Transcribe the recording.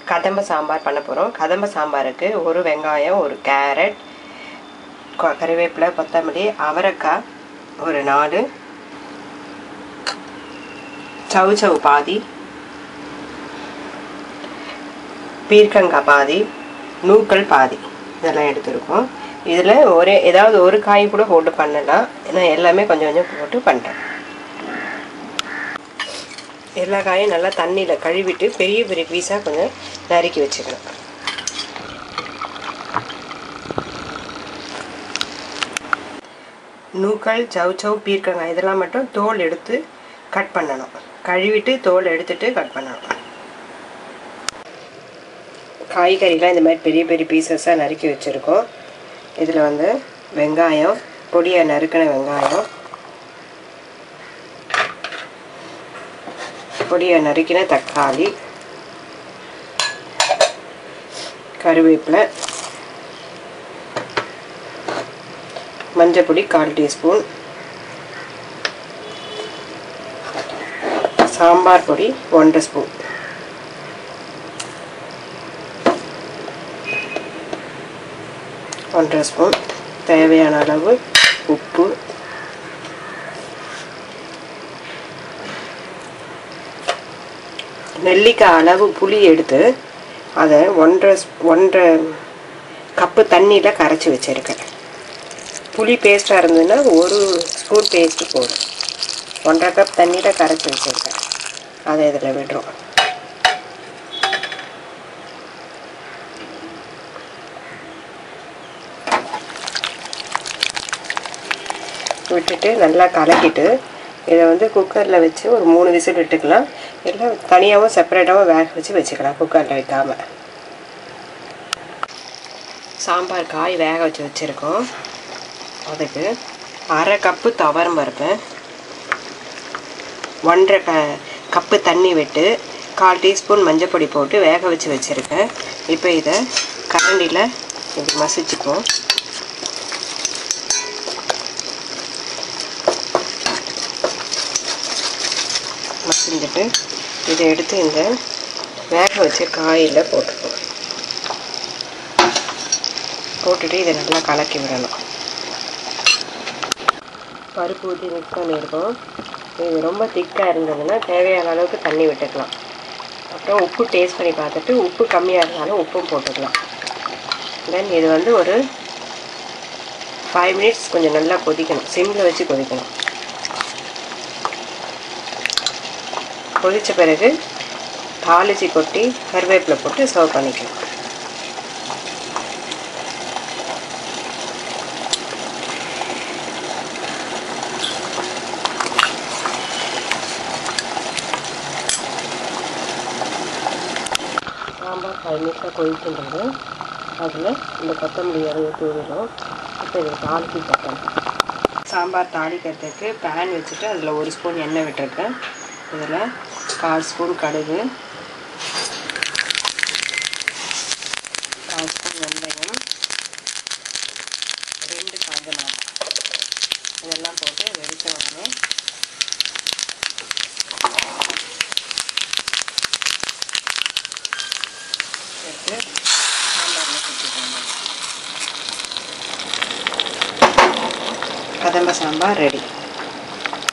கதம்ப சாம்பார் பண்ண போகிறோம் கதம்ப சாம்பாருக்கு ஒரு வெங்காயம் ஒரு கேரட் கொ- கறிவேப்பிலை கொத்தமல்லி அவரைக்காய் ஒரு நாலு சவு சவு பாதி பீர்க்கங்காய் பாதி நூக்கல் பாதி இதெல்லாம் எடுத்துருக்கோம் இதில் ஒரே ஏதாவது ஒரு காய் கூட போட்டு பண்ணலாம் நான் எல்லாமே கொஞ்சம் கொஞ்சம் போட்டு பண்ணுறேன் எல்லா காயும் நல்லா தண்ணியில் கழுவிட்டு பெரிய பெரிய பீஸாக கொஞ்சம் நறுக்கி வச்சுக்கணும் நூக்கல் சவ் சவ் பீர்க்கங்காய் இதெல்லாம் மட்டும் தோல் எடுத்து கட் பண்ணணும் கழுவிட்டு தோல் எடுத்துட்டு கட் பண்ணணும் காய்கறிலாம் இந்த மாதிரி பெரிய பெரிய பீசஸாக நறுக்கி வச்சுருக்கோம் இதில் வந்து வெங்காயம் பொடியாக நறுக்கின வெங்காயம் பொடியாக நறுக்கின தக்காளி கருவேப்பிலை மஞ்சள் பொடி கால் டீஸ்பூன் சாம்பார் பொடி ஒன்றரை ஸ்பூன் ஒன்றரை ஸ்பூன் தேவையான அளவு உப்பு நெல்லிக்காய் அளவு புளி எடுத்து அதை ஒன்றரை ஸ்- ஒன்றரை கப்பு தண்ணியில் கரைச்சி வச்சுருக்கேன் புளி பேஸ்ட்டாக இருந்ததுன்னா ஒரு ஸ்பூன் பேஸ்ட்டு போதும் ஒன்றரை கப் தண்ணியில் கரைச்சி வச்சுருக்கேன் அதை இதில் விடுறோம் விட்டுட்டு நல்லா கலக்கிட்டு இதை வந்து குக்கரில் வச்சு ஒரு மூணு விசில் விட்டுக்கலாம் இல்லை தனியாகவும் செப்பரேட்டாகவும் வேக வச்சு வச்சுக்கலாம் குக்கரில் வைக்காம சாம்பார் காய் வேக வச்சு வச்சுருக்கோம் அதுக்கு அரை கப்பு துவரம் பருப்பு ஒன்றரை க கப்பு தண்ணி விட்டு கால் டீஸ்பூன் மஞ்சள் பொடி போட்டு வேக வச்சு வச்சுருக்கேன் இப்போ இதை கரண்டியில் இப்படி மசிச்சுக்குவோம் மசிஞ்சிட்டு இதை எடுத்து இந்த வேக வச்ச காயில் போட்டுக்குவோம் போட்டுட்டு இதை நல்லா கலக்கி விடணும் பருப்பு ஊற்றி மிக்ஸ் பண்ணியிருக்கோம் இது ரொம்ப திக்காக இருந்ததுன்னா தேவையான அளவுக்கு தண்ணி விட்டுக்கலாம் அப்புறம் உப்பு டேஸ்ட் பண்ணி பார்த்துட்டு உப்பு கம்மியாக இருந்தாலும் உப்பும் போட்டுக்கலாம் தென் இது வந்து ஒரு ஃபைவ் மினிட்ஸ் கொஞ்சம் நல்லா கொதிக்கணும் சிம்மில் வச்சு கொதிக்கணும் கொதித்த பிறகு தாளிச்சு கொட்டி கருவேப்பிலை போட்டு சர்வ் பண்ணிக்கலாம் சாம்பார் ஃபைவ் மினிட்ஸாக கொதிச்சுன்றது அதில் இந்த கொத்தமல்லி இறங்கி தூவிடும் இப்போ இதை தாளிச்சு கொட்டணும் சாம்பார் தாளிக்கிறதுக்கு பேன் வச்சுட்டு அதில் ஒரு ஸ்பூன் எண்ணெய் விட்டுருக்கேன் இதில் கால் ஸ்பூன் கடுகு கால் ஸ்பூன் வெந்தயம் ரெண்டு காஞ்ச மிளகாய் இதெல்லாம் போட்டு வெடிச்ச உடனே எடுத்து சாம்பாரில் கொட்டிக்கோங்க கதம்ப சாம்பார் ரெடி